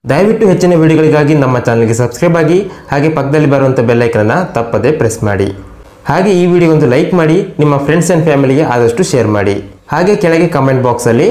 ದಯವಿಟ್ಟು ಹೆಚ್ಚಿನ ವಿಡಿಯೋಗಳಿಗಾಗಿ ನಮ್ಮ ಚಾನಲ್ಗೆ ಸಬ್ಸ್ಕ್ರೈಬ್ ಆಗಿ ಹಾಗೆ ಪಕ್ಕದಲ್ಲಿ ಬರುವಂಥ ಬೆಲ್ಲೈಕನನ್ನು ತಪ್ಪದೇ ಪ್ರೆಸ್ ಮಾಡಿ ಹಾಗೆ ಈ ವಿಡಿಯೋ ಒಂದು ಲೈಕ್ ಮಾಡಿ ನಿಮ್ಮ ಫ್ರೆಂಡ್ಸ್ ಆ್ಯಂಡ್ ಫ್ಯಾಮಿಲಿಗೆ ಆದಷ್ಟು ಶೇರ್ ಮಾಡಿ ಹಾಗೆ ಕೆಳಗೆ ಕಮೆಂಟ್ ಬಾಕ್ಸಲ್ಲಿ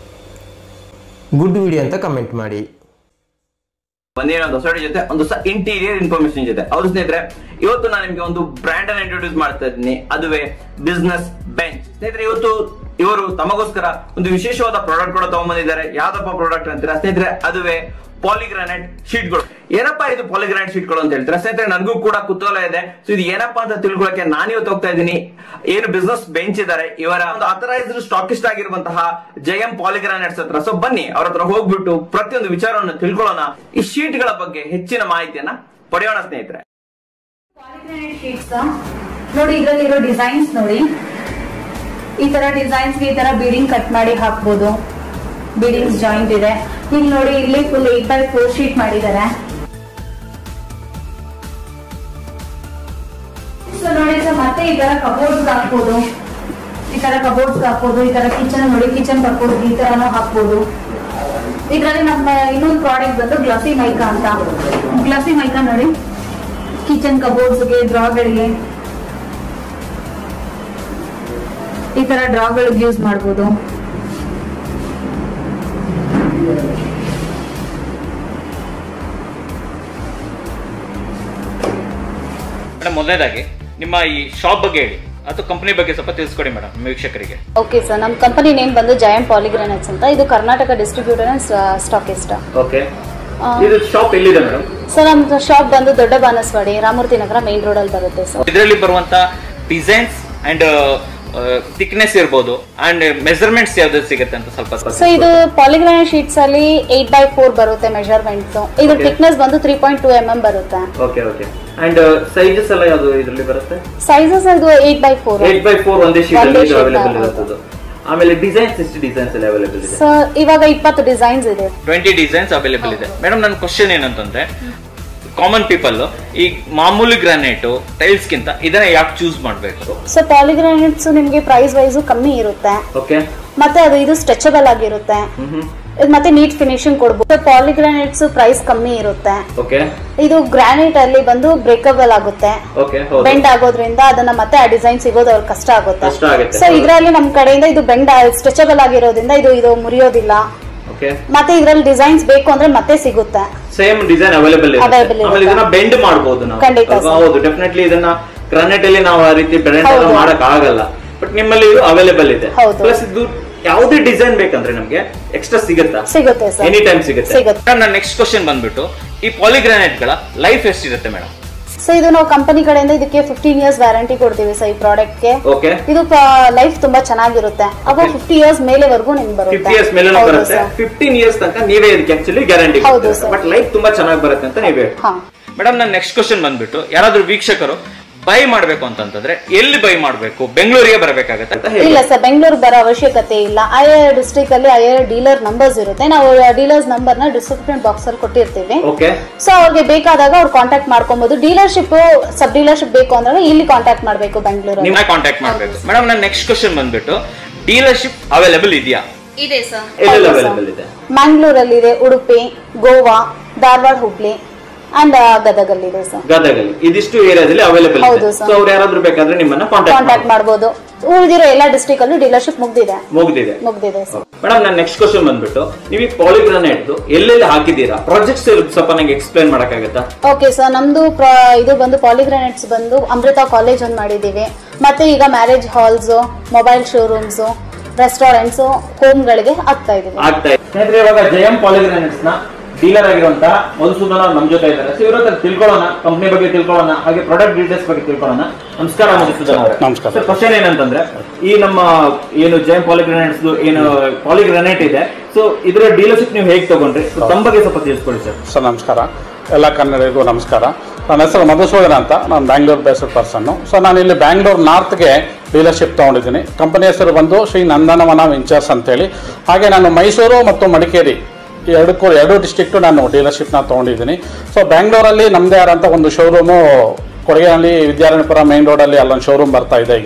ಗುಡ್ ವಿಡಿಯೋ ಅಂತ ಕಮೆಂಟ್ ಮಾಡಿ ಬಂದಿರೋ ಒಂದು ಹೊಸ ಜೊತೆ ಒಂದು ಹೊಸ ಇಂಟೀರಿಯರ್ ಇನ್ಫಾರ್ಮೇಶನ್ ಜೊತೆ ಅವ್ರ ಸ್ನೇಹಿತರೆ ಇವತ್ತು ನಾನು ನಿಮ್ಗೆ ಒಂದು ಬ್ರ್ಯಾಂಡ್ ಅನ್ನ ಇಂಟ್ರೊಡ್ಯೂಸ್ ಮಾಡ್ತಾ ಇದ್ದೀನಿ ಅದುವೇ ಬಿಸ್ನೆಸ್ ಬೆಂಚ್ ಸ್ನೇಹಿತರೆ ಇವತ್ತು ಇವರು ತಮಗೋಸ್ಕರ ಒಂದು ವಿಶೇಷವಾದ ಪ್ರಾಡಕ್ಟ್ ಕೂಡ ತಗೊಂಡ್ಬಂದಿದ್ದಾರೆ ಯಾವ್ದಪ್ಪ ಪ್ರಾಡಕ್ಟ್ ಅಂತೀರಾ ಸ್ನೇಹಿತರೆ ಅದುವೇ ಪಾಲಿಗ್ರಾನೈಟ್ ಶೀಟ್ಗಳು ಏನಪ್ಪಾ ಇದು ಪಾಲಿಗ್ರಾನೈಟ್ ಶೀಟ್ಗಳು ಅಂತ ಹೇಳ್ತಾರೆ ಸ್ನೇಹಿತರೆ ನನಗೂ ಕೂಡ ಕುತೂಹಲ ಇದೆ ಸೊ ಇದು ಏನಪ್ಪಾ ಅಂತ ತಿಳ್ಕೊಳಕ್ಕೆ ನಾನು ಇವತ್ತು ಹೋಗ್ತಾ ಇದ್ದೀನಿ ಏನು ಬಿಸ್ನೆಸ್ ಬೆಂಚ್ ಇದ್ದಾರೆ ಇವರ ಒಂದು ಅಥರೈಸ್ಡ್ ಸ್ಟಾಕಿಸ್ಟ್ ಆಗಿರುವಂತಹ ಜಯಂ ಪಾಲಿಗ್ರಾನೈಟ್ಸ್ ಹತ್ರ ಸೊ ಬನ್ನಿ ಅವ್ರ ಹತ್ರ ಹೋಗ್ಬಿಟ್ಟು ಪ್ರತಿಯೊಂದು ವಿಚಾರವನ್ನು ತಿಳ್ಕೊಳ್ಳೋಣ ಈ ಶೀಟ್ ಗಳ ಬಗ್ಗೆ ಹೆಚ್ಚಿನ ಮಾಹಿತಿಯನ್ನ ಪಡೆಯೋಣ ಸ್ನೇಹಿತರೆ ಪಾಲಿಗ್ರಾನೈಟ್ ಶೀಟ್ಸ್ ನೋಡಿ ಇದರಲ್ಲಿರೋ ಡಿಸೈನ್ಸ್ ನೋಡಿ ಈ ತರ ಡಿಸೈನ್ಸ್ ಈ ತರ ಬೀಡಿಂಗ್ ಕಟ್ ಮಾಡಿ ಹಾಕ್ಬೋದು ಬೀಡಿಂಗ್ಸ್ ಜಾಯಿಂಟ್ ಇದೆ ಈಗ ನೋಡಿ ಇಲ್ಲಿ full eight by four sheet ಮಾಡಿದ್ದಾರೆ ಸೊ ನೋಡಿ ಸರ್ ಮತ್ತೆ ಈ ತರ ಕಬೋರ್ಡ್ಸ್ ಹಾಕ್ಬೋದು ಈ ತರ ಕಬೋರ್ಡ್ಸ್ ಹಾಕ್ಬೋದು ಈ ತರ ಕಿಚನ್ ನೋಡಿ ಕಿಚನ್ ಕಬೋರ್ಡ್ ಈ ತರನು ಹಾಕ್ಬೋದು ಇದರಲ್ಲಿ ನಮ್ಮ ಇನ್ನೊಂದು ಪ್ರಾಡಕ್ಟ್ ಬಂದು ಗ್ಲಾಸಿ ಮೈಕಾ ಅಂತ ಗ್ಲಾಸಿ ಮೈಕಾ ನೋಡಿ ಕಿಚನ್ ಕಬೋರ್ಡ್ಸ್ಗೆ ಡ್ರಾಗಳಿಗೆ ಈ ತರ ಡ್ರಾಗಳಿಗೆ ಯೂಸ್ ಮಾಡ್ಬೋದು ಮೇಡಮ್ ಮೊದಲನೇದಾಗಿ ನಿಮ್ಮ ಈ ಶಾಪ್ ಬಗ್ಗೆ ಹೇಳಿ ಅಥವಾ ಕಂಪನಿ ಬಗ್ಗೆ ಸ್ವಲ್ಪ ತಿಳಿಸ್ಕೊಡಿ ಮೇಡಮ್ ನಿಮ್ಮ ವೀಕ್ಷಕರಿಗೆ ಓಕೆ ಸರ್ ನಮ್ಮ ಕಂಪನಿ ನೇಮ್ ಬಂದು ಜಯಂ ಪಾಲಿಗ್ರಾನೈಟ್ಸ್ ಅಂತ ಇದು Karnataka distributor and stockist okay ಇದು ಶಾಪ್ ಎಲ್ಲಿದೆ ಮೇಡಮ್ ಸರ್ ನಮ್ಮ ಶಾಪ್ ಬಂದು ದೊಡ್ಡ ಬಾನಸವಾಡಿ ರಾಮೂರ್ತಿ ನಗರ ಮೇನ್ ರೋಡ್ ಅಲ್ಲಿ ಬರುತ್ತೆ ಸರ್ ಇದರಲ್ಲಿ ಬರುವಂತ ಡಿಸೈನ್ಸ್ ಅಂಡ್ ಥಿಕ್ನೆಸ್ ಇರ್ಬೋದು ಅಂಡ್ ಮೆಜರ್ಮೆಂಟ್ಸ್ ಯಾವ್ದು ಸಿಗುತ್ತೆ ಅಂತ ಸ್ವಲ್ಪ ಸೊ ಇದು ಪಾಲಿಗ್ರಾನೈಟ್ ಶೀಟ್ಸ್ ಅಲ್ಲಿ ಏಟ್ ಬೈ ಫೋರ್ ಬರುತ್ತೆ ಮೆಜರ್ಮೆಂಟ್ಸ್ ಇದು Okay. ಥಿಕ್ನೆಸ್ ಬಂದು three point two M M ಬರುತ್ತೆ ಓಕೆ ಓಕೆ ಅಂಡ್ ಸೈಜಸ್ ಎಲ್ಲ ಯಾವ್ದು ಇದರಲ್ಲಿ ಬರುತ್ತೆ ಸೈಜಸ್ ಇದು eight by four eight by four ಒಂದೇ ಶೀಟ್ ಒಂದೇ ಅಲ್ಲಿ sheet ಅವೈಲೇಬಲ್ ಹೌದು. ಇರುತ್ತದೆ ಆಮೇಲೆ ಡಿಸೈನ್ಸ್ ಎಷ್ಟು ಡಿಸೈನ್ಸ್ ಎಲ್ಲ ಅವೈಲೇಬಲ್ ಇದೆ ಸೊ ಇವಾಗ ಇಪ್ಪತ್ತು ಡಿಸೈನ್ಸ್ ಇದೆ ಟ್ವೆಂಟಿ ಡಿಸೈನ್ಸ್ ಅವೈಲೇಬಲ್ ಇದೆ ಮೇಡಮ್ ನನ್ನ ಕ್ವಶನ್ ಏನಂತಂದ್ರೆ ಕಾಮನ್ ಪೀಪಲ್ ಈ ಮಾಮೂಲಿ ಗ್ರಾನೈಟ್ ಟೈಲ್ಸ್ ಗಿಂತ ಇದನ್ನ ಯಾಕೆ ಚೂಸ್ ಮಾಡಬೇಕು ಸೊ ಪಾಲಿಗ್ರಾನೈಟ್ಸ್ ನಿಮಗೆ ಪ್ರೈಸ್ ವೈಸು ಕಮ್ಮಿ ಇರುತ್ತೆ ಓಕೆ ಮತ್ತೆ ಅದು ಇದು ಸ್ಟ್ರೆಚಬಲ್ ಆಗಿರುತ್ತೆ ಇದ್ ಮತ್ತೆ ನೀಟ್ ಫಿನಿಶಿಂಗ್ ಕೊಡ್ಬೋದು ಪಾಲಿಗ್ರಾನೈಟ್ಸ್ ಪ್ರೈಸ್ ಕಮ್ಮಿ ಇರುತ್ತೆ ಓಕೆ ಇದು ಗ್ರಾನೈಟ್ ಅಲ್ಲಿ ಬಂದು ಬ್ರೇಕಬಲ್ ಆಗುತ್ತೆ ಓಕೆ ಹೌದು ಬೆಂಡ್ ಆಗೋದ್ರಿಂದ ಅದನ್ನ ಮತ್ತೆ ಆ ಡಿಸೈನ್ ಸಿಗೋದು ಅವ್ರಿಗೆ ಕಷ್ಟ ಆಗುತ್ತೆ ಕಷ್ಟ ಆಗುತ್ತೆ, ಸೊ ಹೌದು. ಇದ್ರಲ್ಲಿ ನಮ್ ಕಡೆಯಿಂದ ಇದು ಬೆಂಡ್ ಸ್ಟ್ರೆಚಬಲ್ ಆಗಿರೋದ್ರಿಂದ ಇದು ಇದು ಮುರಿಯೋದಿಲ್ಲ ಓಕೆ ಮತ್ತೆ ಇದ್ರಲ್ಲಿ ಡಿಸೈನ್ಸ್ ಬೇಕು ಅಂದ್ರೆ ಮತ್ತೆ ಸಿಗುತ್ತೆ ಸೇಮ್ ಡಿಸೈನ್ ಅವೈಲೇಬಲ್ Available ಆಮೇಲೆ ಇರುತ್ತೆ. ಇದನ್ನ ಬೆಂಡ್ ಮಾಡಬಹುದು ನಾವು ಖಂಡಿತ ಅಲ್ವಾ? sir. ಹೌದು ಡೆಫಿನೆಟ್ಲಿ ಇದನ್ನ ಗ್ರಾನೈಟ್ ಅಲ್ಲಿ ನಾವು ಆ ರೀತಿ ಬೆಂಡ್ ಹೌದು. ಮಾಡಕ್ ಆಗಲ್ಲ ಬಟ್ ನಿಮ್ಮಲ್ಲಿ ಇದು ಅವೈಲೇಬಲ್ ಇದೆ ಹೌದು. ಪ್ಲಸ್ ಇದು ಯಾವುದೇ ಡಿಸೈನ್ ಬೇಕಂದ್ರೆ ನಮ್ಗೆ ಎಕ್ಸ್ಟ್ರಾ ಸಿಗುತ್ತಾ ಸಿಗುತ್ತೆ ಸರ್ ಎನಿ ಟೈಮ್ ಸಿಗುತ್ತೆ ಸಿಗುತ್ತೆ. ನನ್ನ ನೆಕ್ಸ್ಟ್ ಕ್ವಶನ್ ಬಂದ್ಬಿಟ್ಟು ಈ ಪಾಲಿಗ್ರಾನೈಟ್ ಗಳ ಲೈಫ್ ಎಷ್ಟಿರುತ್ತೆ ಮೇಡಮ್ ಸೊ ಇದು ನಾವು ಕಂಪನಿ ಕಡೆಯಿಂದ ಇದಕ್ಕೆ ಫಿಫ್ಟೀನ್ ಇಯರ್ಸ್ ವ್ಯಾರಂಟಿ ಕೊಡ್ತೀವಿ ಸರ್ ಈ ಪ್ರಾಡಕ್ಟ್ ಗೆ ಓಕೆ ಇದು ಲೈಫ್ ತುಂಬಾ ಚೆನ್ನಾಗಿರುತ್ತೆ ಅವಾಗ Okay. ಫಿಫ್ಟಿ ಇಯರ್ಸ್ ಮೇಲೆವರೆಗೂ ನಿಮ್ಗೆ ಫಿಫ್ಟಿ ಬರುತ್ತೆ ಇಯರ್ಸ್ ಮೇಲೆ ಹೌದು ಬರುತ್ತೆ ಸರ್. ಫಿಫ್ಟೀನ್ ಇಯರ್ಸ್ ತನಕ ನೀವೇ ಇದಕ್ಕೆ ಆಕ್ಚುಲಿ ಗ್ಯಾರಂಟಿ ಹೌದು sir. ಬಟ್ ಲೈಫ್ ತುಂಬಾ ಚೆನ್ನಾಗಿ ಬರುತ್ತೆ ಅಂತ ನೀವೇ ಹಾ ಮೇಡಮ್ ನನ್ನ ನೆಕ್ಸ್ಟ್ ಕ್ವಶನ್ ಬಂದ್ಬಿಟ್ಟು ಯಾರಾದ್ರೂ ವೀಕ್ಷಕರು ಬೈ ಮಾಡ್ಬೇಕು ಅಂತಂತಂದ್ರೆ ಎಲ್ಲಿ ಬೈ ಮಾಡ್ಬೇಕು ಬೆಂಗಳೂರಿಗೆ ಬರಬೇಕಾಗತ್ತೆ ಅಂತ ಹೇಳಿ ಇಲ್ಲ ಸರ್ ಬೆಂಗಳೂರು ಬರೋ ಅವಶ್ಯಕತೆ ಇಲ್ಲ ಐ ಆರ್ ಡಿಸ್ಟ್ರಿಕ್ಟ್ ಅಲ್ಲಿ ಐ ಆರ್ ಡೀಲರ್ ನಂಬರ್ಸ್ ಇರುತ್ತೆ ನಾವು ಡೀಲರ್ಸ್ ನಂಬರ್ ನ ಡಿಸ್ಕ್ರಿಪ್ಷನ್ ಬಾಕ್ಸ್ ಅಲ್ಲಿ ಕೊಟ್ಟಿರ್ತೀವಿ ಓಕೆ ಸೊ ಅವ್ರಿಗೆ ಬೇಕಾದಾಗ ಅವ್ರು ಕಾಂಟ್ಯಾಕ್ಟ್ ಮಾಡ್ಕೊಬಹುದು ಡೀಲರ್ಶಿಪ್ ಸಬ್ ಡೀಲರ್ಶಿಪ್ ಬೇಕು ಅಂದ್ರೆ ಇಲ್ಲಿ ಕಾಂಟ್ಯಾಕ್ಟ್ ಮಾಡಬೇಕು ಬೆಂಗಳೂರಲ್ಲಿ ನಿಮ್ಮನ್ನ ಕಾಂಟ್ಯಾಕ್ಟ್ ಮಾಡ್ಬೇಕು ಮೇಡಮ್ ನನ್ನ ನೆಕ್ಸ್ಟ್ ಕ್ವಶನ್ ಬಂದ್ಬಿಟ್ಟು ಡೀಲರ್ಶಿಪ್ ಅವೈಲೇಬಲ್ ಇದೆಯಾ ಇದೆ ಸರ್ ಎಲ್ಲೆಲ್ಲ ಅವೈಲೇಬಲ್ ಇದೆ ಮ್ಯಾಂಗ್ಳೂರಲ್ಲಿ ಇದೆ ಉಡುಪಿ ಗೋವಾ ಧಾರವಾಡ ಹುಬ್ಳಿ ಅಂಡ್ ಗದಗಲ್ಲಿದೆ ಸರ್ ಗದಗಲ್ಲಿ ಇದಿಷ್ಟು ಏರಿಯಾದಲ್ಲಿ ಅವೈಲೇಬಲ್ ಹೌದು ಇದೆ sir. ಸೊ ಅವ್ರು ಯಾರಾದ್ರೂ ಬೇಕಾದ್ರೆ ನಿಮ್ಮನ್ನ ಕಾಂಟ್ಯಾಕ್ಟ್ ಕಾಂಟ್ಯಾಕ್ಟ್ ಮಾಡ್ಬೋದು ಉಳಿದಿರೋ ಎಲ್ಲ ಡಿಸ್ಟ್ರಿಕ್ಟ್ ಅಲ್ಲೂ ಡೀಲರ್ಶಿಪ್ ಮುಗ್ದಿದೆ ಮುಗ್ದಿದೆ ಮುಗ್ದಿದೆ ಸರ್ ಮೇಡಮ್ ನನ್ನ ನೆಕ್ಸ್ಟ್ ಕ್ವಶನ್ ಬಂದ್ಬಿಟ್ಟು ನೀವು ಈ ಪಾಲಿಗ್ರಾನೈಟ್ ಎಲ್ಲೆಲ್ಲಿ ಹಾಕಿದ್ದೀರಾ ಪ್ರಾಜೆಕ್ಟ್ಸ್ ಸ್ವಲ್ಪ ನಂಗೆ ಎಕ್ಸ್ಪ್ಲೈನ್ ಮಾಡಕ್ಕಾಗತ್ತಾ ಓಕೆ ಸರ್ ನಮ್ದು ಪ್ರ- ಇದು ಬಂದು ಪಾಲಿಗ್ರಾನೈಟ್ಸ್ ಬಂದು ಅಮೃತ ಕಾಲೇಜ್ ಒಂದು ಮಾಡಿದ್ದೀವಿ ಮತ್ತೆ ಈಗ marriage halls mobile showrooms restaurants ಹೋಮ್ಗಳಿಗೆ ಹಾಕ್ತಾ ಇದೀವಿ ಆಗ್ತಾ ಇದೆ ಸ್ನೇಹಿತರೆ ಇವಾಗ ಜಯಂ ಪಾಲಿಗ್ರಾನೈಟ್ಸ್ ನ ಡೀಲರ್ ಆಗಿರುವಂತಹ ಮಧುಸೂದನ್ ಅವ್ರು ನಮ್ಮ ಜೊತೆ ಇದ್ದಾರೆ ಸೊ ಇವ್ರ ಹತ್ರ ತಿಳ್ಕೊಳ್ಳೋಣ ಕಂಪ್ನಿ ಬಗ್ಗೆ ತಿಳ್ಕೊಳ್ಳೋಣ ಹಾಗೆ ಪ್ರಾಡಕ್ಟ್ ಡೀಟೇಲ್ಸ್ ಬಗ್ಗೆ ತಿಳ್ಕೊಳ್ಳೋಣ ನಮಸ್ಕಾರ ಮಧುಸೂದನ್ ಅವರೇ ನಮಸ್ಕಾರ. ಸರ್ ಕ್ವಶನ್ ಏನಂತಂದ್ರೆ ಈ ನಮ್ಮ ಏನು ಜಯಂ ಪಾಲಿಗ್ರಾನೈಟ್ಸ್ ಏನು ಪಾಲಿಗ್ರಾನೈಟ್ ಇದೆ ಸೊ ಇದರ ಡೀಲರ್ಶಿಪ್ ನೀವು ಹೇಗೆ ತಗೊಂಡ್ರಿ So, ತಮ್ಮ ಬಗ್ಗೆ ಸ್ವಲ್ಪ ತಿಳಿಸ್ಕೊಡಿ ಸರ್ ಸರ್ ನಮಸ್ಕಾರ ಎಲ್ಲ ಕನ್ನಡಿಗರಿಗೂ ನಮಸ್ಕಾರ ನನ್ನ ಹೆಸರು ಮಧುಸೂದನ್ ಅಂತ ನಾನು ಬ್ಯಾಂಗ್ಳೂರ್ ಬೇಸ್ಡ್ ಪರ್ಸನ್ನು ಸೊ ನಾನು ಇಲ್ಲಿ ಬ್ಯಾಂಗ್ಳೂರ್ ನಾರ್ತ್ಗೆ ಡೀಲರ್ಶಿಪ್ ತೊಗೊಂಡಿದ್ದೀನಿ ಕಂಪನಿ ಹೆಸರು ಬಂದು ಶ್ರೀ ನಂದನವನ ವೆಂಚರ್ಸ್ ಅಂತೇಳಿ ಹಾಗೆ ನಾನು ಮೈಸೂರು ಮತ್ತು ಮಡಿಕೇರಿ ಈ ಎರಡಕ್ಕೂ ಎರಡು ಡಿಸ್ಟ್ರಿಕ್ಟು ನಾನು ಡೀಲರ್ಶಿಪ್ನ ತೊಗೊಂಡಿದ್ದೀನಿ ಸೊ ಬ್ಯಾಂಗ್ಳೂರಲ್ಲಿ ನಮ್ಮದೇ ಆದಂಥ ಒಂದು ಶೋರೂಮು ಕೊಡಗೇನಹಳ್ಳಿ ವಿದ್ಯಾರಣ್ಯಪುರ ಮೇನ್ ರೋಡಲ್ಲಿ ಅಲ್ಲೊಂದು ಶೋರೂಮ್ ಬರ್ತಾ ಇದೆ ಈಗ